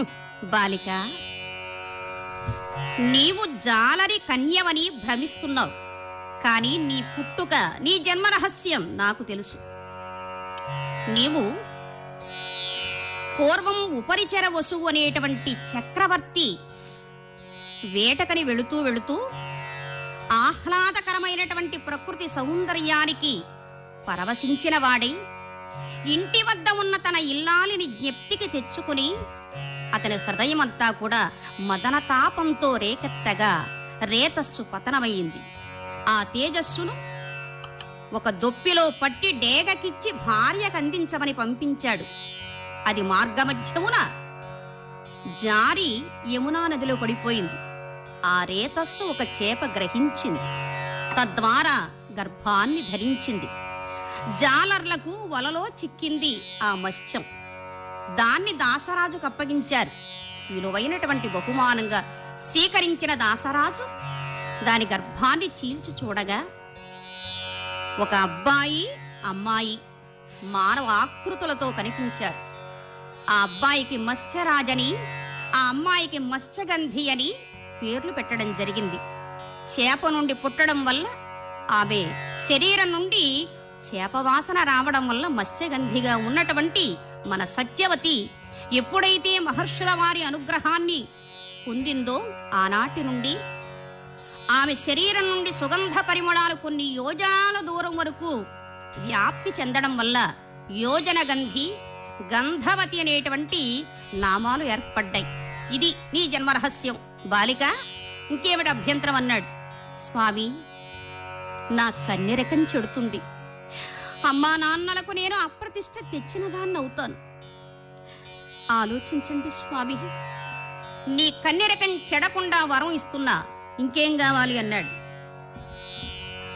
బాలిక నీవు జాలరి కన్యవని భ్రమిస్తున్నావు కానీ నీ పుట్టుక నీ జన్మ రహస్యం నాకు తెలుసు నీవు పూర్వం ఉపరిచర వసువు అనేటువంటి చక్రవర్తి వేటకని వెళుతూ వెళుతూ ఆహ్లాదకరమైనటువంటి ప్రకృతి సౌందర్యానికి పరవశించిన వాడై ఇంటి వద్ద ఉన్న తన ఇల్లాలిని జ్ఞప్తికి తెచ్చుకుని అతని హృదయమంతా కూడా మదన తాపంతో రేకెత్తగా రేతస్సు పతనమైంది ఆ తేజస్సును ఒక దొప్పిలో పట్టి డేగకిచ్చి భార్యకు అందించమని పంపించాడు అది మార్గమధ్యమున జారి యమునా నదిలో పడిపోయింది ఆ రేతస్సు ఒక చేప గ్రహించింది తద్వారా గర్భాన్ని ధరించింది జాలర్లకు వలలో చిక్కింది ఆ మత్స్యం దాన్ని దాసరాజుకు అప్పగించారు విలువైనటువంటి బహుమానంగా స్వీకరించిన దాసరాజు దాని గర్భాన్ని చీల్చి చూడగా ఒక అబ్బాయి అమ్మాయి మానవ ఆకృతులతో కనిపించారు ఆ అబ్బాయికి మత్స్యరాజని ఆ అమ్మాయికి మత్స్యగంధి అని పేర్లు పెట్టడం జరిగింది చేప నుండి పుట్టడం వల్ల ఆమె శరీరం నుండి చేప వాసన రావడం వల్ల మత్స్యగంధిగా ఉన్నటువంటి మన సత్యవతి ఎప్పుడైతే మహర్షుల వారి అనుగ్రహాన్ని పొందిందో ఆనాటి నుండి ఆమె శరీరం నుండి సుగంధ పరిమళాలు కొన్ని యోజనాల దూరం వరకు వ్యాప్తి చెందడం వల్ల యోజన గంధి గంధవతి అనేటువంటి నామాలు ఏర్పడ్డాయి ఇది నీ జన్మరహస్యం బాలిక ఇంకేమిటి అభ్యంతరం అన్నాడు స్వామి నా కన్నెరకం చెడుతుంది అమ్మా నాన్నలకు నేను అప్రతిష్ట తెచ్చిన దాన్ని అవుతాను ఆలోచించండి స్వామి నీ కన్నెరకం చెడకుండా వరం ఇస్తున్నా ఇంకేం కావాలి అన్నాడు